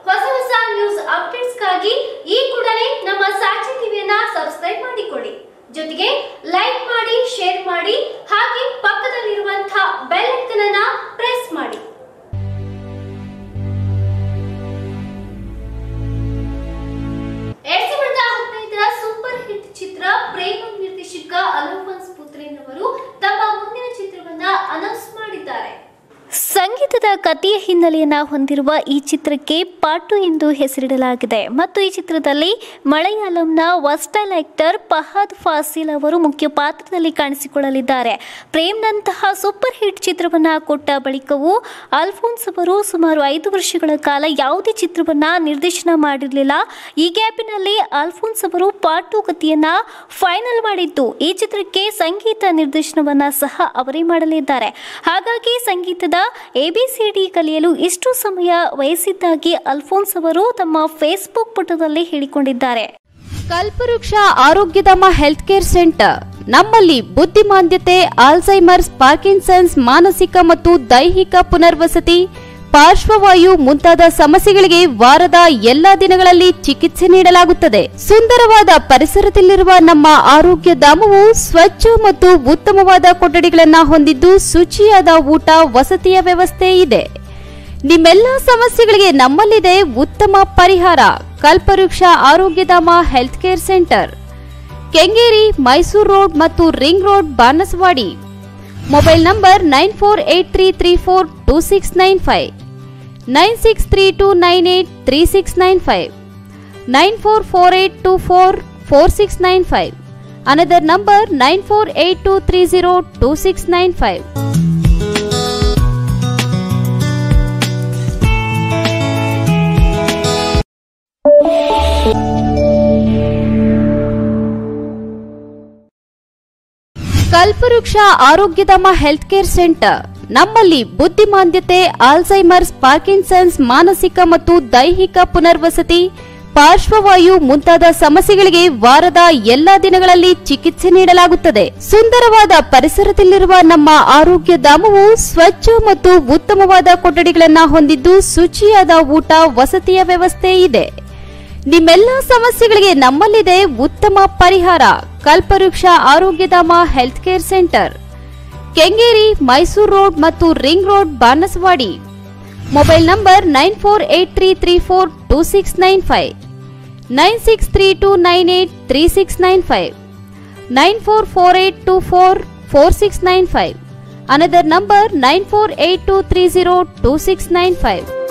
ಹೊಸ ಹೊಸ ನ್ಯೂಸ್ ಅಪ್ಡೇಟ್ಸ್ಗಾಗಿ ಈ ಕೂಡಲೇ ನಮ್ಮ ಸಾಕ್ಷಿ ಟಿವಿಯನ್ನ ಸಬ್ಸ್ಕ್ರೈಬ್ ಮಾಡಿಕೊಳ್ಳಿ ಜೊತೆಗೆ ಲೈಕ್ ಮಾಡಿ ಶೇರ್ ಮಾಡಿ ಹಾಗೆ ಪಕ್ಕದಲ್ಲಿರುವಂತಹ ಬೆಲ್ ಐಕನ್ ಅನ್ನ ಪ್ರೆಸ್ ಮಾಡಿ ಎರಡ್ ಸಾವಿರದ ಹದಿನೈದರ ಸೂಪರ್ ಹಿಟ್ ಚಿತ್ರ ಪ್ರೇಮ ನಿರ್ದೇಶಕ ಅಲೋಫನ್ಸ್ ಪುತ್ರೇನವರು ತಮ್ಮ ಮುಂದಿನ ಚಿತ್ರವನ್ನ ಅನೌನ್ಸ್ ಮಾಡಿದ್ದಾರೆ ಸಂಗೀತದ ಕಥೆಯ ಹಿನ್ನೆಲೆಯನ್ನ ಹೊಂದಿರುವ ಈ ಚಿತ್ರಕ್ಕೆ ಪಾಟು ಎಂದು ಹೆಸರಿಡಲಾಗಿದೆ ಮತ್ತು ಈ ಚಿತ್ರದಲ್ಲಿ ಮಲಯಾಳಂನ ವಸ್ಟೈಲ್ ಆಕ್ಟರ್ ಫಹದ್ ಫಾಸಿಲ್ ಅವರು ಮುಖ್ಯ ಪಾತ್ರದಲ್ಲಿ ಕಾಣಿಸಿಕೊಳ್ಳಲಿದ್ದಾರೆ ಪ್ರೇಮ್ನಂತಹ ಸೂಪರ್ ಹಿಟ್ ಚಿತ್ರವನ್ನ ಕೊಟ್ಟ ಬಳಿಕವೂ ಅಲ್ಫೋನ್ಸ್ ಅವರು ಸುಮಾರು ಐದು ವರ್ಷಗಳ ಕಾಲ ಯಾವುದೇ ಚಿತ್ರವನ್ನ ನಿರ್ದೇಶನ ಮಾಡಿರಲಿಲ್ಲ ಈ ಗ್ಯಾಪಿನಲ್ಲಿ ಅಲ್ಫೋನ್ಸ್ ಅವರು ಪಾಟು ಕಥೆಯನ್ನ ಫೈನಲ್ ಮಾಡಿದ್ದು ಈ ಚಿತ್ರಕ್ಕೆ ಸಂಗೀತ ನಿರ್ದೇಶನವನ್ನ ಸಹ ಅವರೇ ಮಾಡಲಿದ್ದಾರೆ ಹಾಗಾಗಿ ಸಂಗೀತದ ಎಬಿಸಿಡಿ ಕಲಿಯಲು ಇಷ್ಟು ಸಮಯ ವಹಿಸಿದ್ದಾಗಿ ಅಲ್ಫೋನ್ಸ್ ಅವರು ತಮ್ಮ ಫೇಸ್ಬುಕ್ ಪುಟದಲ್ಲಿ ಹೇಳಿಕೊಂಡಿದ್ದಾರೆ ಕಲ್ಪವೃಕ್ಷ ಆರೋಗ್ಯಧಾಮ ಹೆಲ್ತ್ ಕೇರ್ ಸೆಂಟರ್ ನಮ್ಮಲ್ಲಿ ಬುದ್ಧಿಮಾಂದ್ಯತೆ ಆಲ್ಝೈಮರ್ಸ್ ಪಾರ್ಕಿನ್ಸನ್ಸ್ ಮಾನಸಿಕ ಮತ್ತು ದೈಹಿಕ ಪುನರ್ವಸತಿ ಪಾರ್ಶ್ವವಾಯು ಮುಂತಾದ ಸಮಸ್ಯೆಗಳಿಗೆ ವಾರದ ಎಲ್ಲಾ ದಿನಗಳಲ್ಲಿ ಚಿಕಿತ್ಸೆ ನೀಡಲಾಗುತ್ತದೆ ಸುಂದರವಾದ ಪರಿಸರದಲ್ಲಿರುವ ನಮ್ಮ ಆರೋಗ್ಯ ಧಾಮವು ಸ್ವಚ್ಛ ಮತ್ತು ಉತ್ತಮವಾದ ಕೊಠಡಿಗಳನ್ನ ಹೊಂದಿದ್ದು ಶುಚಿಯಾದ ಊಟ ವಸತಿಯ ವ್ಯವಸ್ಥೆ ಇದೆ ನಿಮ್ಮೆಲ್ಲ ಸಮಸ್ಯೆಗಳಿಗೆ ನಮ್ಮಲ್ಲಿದೆ ಉತ್ತಮ ಪರಿಹಾರ Kalpavriksha Arogyadhama health care centre Kengeri Mysuru road ಮತ್ತು ring road Banaswadi mobile number nine four eight three three four two six nine five nine six three two nine eight three six nine five nine four four eight two four four six nine five another number nine four eight two three zero two six nine five Kalpavriksha Arogyadhama health care centre ನಮ್ಮಲ್ಲಿ ಬುದ್ಧಿಮಾಂದ್ಯತೆ Alzheimer's Parkinson's ಮಾನಸಿಕ ಮತ್ತು ದೈಹಿಕ ಪುನರ್ವಸತಿ ಪಾರ್ಶ್ವವಾಯು ಮುಂತಾದ ಸಮಸ್ಯೆಗಳಿಗೆ ವಾರದ ಎಲ್ಲಾ ದಿನಗಳಲ್ಲಿ ಚಿಕಿತ್ಸೆ ನೀಡಲಾಗುತ್ತದೆ ಸುಂದರವಾದ ಪರಿಸರದಲ್ಲಿರುವ ನಮ್ಮ ಆರೋಗ್ಯ ಧಾಮವು ಸ್ವಚ್ಛ ಮತ್ತು ಉತ್ತಮವಾದ ಕೊಠಡಿಗಳನ್ನ ಹೊಂದಿದ್ದು ಶುಚಿಯಾದ ಊಟ ವಸತಿಯ ವ್ಯವಸ್ಥೆ ಇದೆ ನಿಮ್ಮೆಲ್ಲ ಸಮಸ್ಯೆಗಳಿಗೆ ನಮ್ಮಲ್ಲಿದೆ ಉತ್ತಮ ಪರಿಹಾರ Kalpavriksha Arogyadhama health care centre Kengeri Mysuru road ಮತ್ತು ring road Banaswadi mobile number nine four eight three three four two six nine five nine six three two nine eight three six nine five nine four four eight two four four six nine five another number nine four eight two three zero two six nine five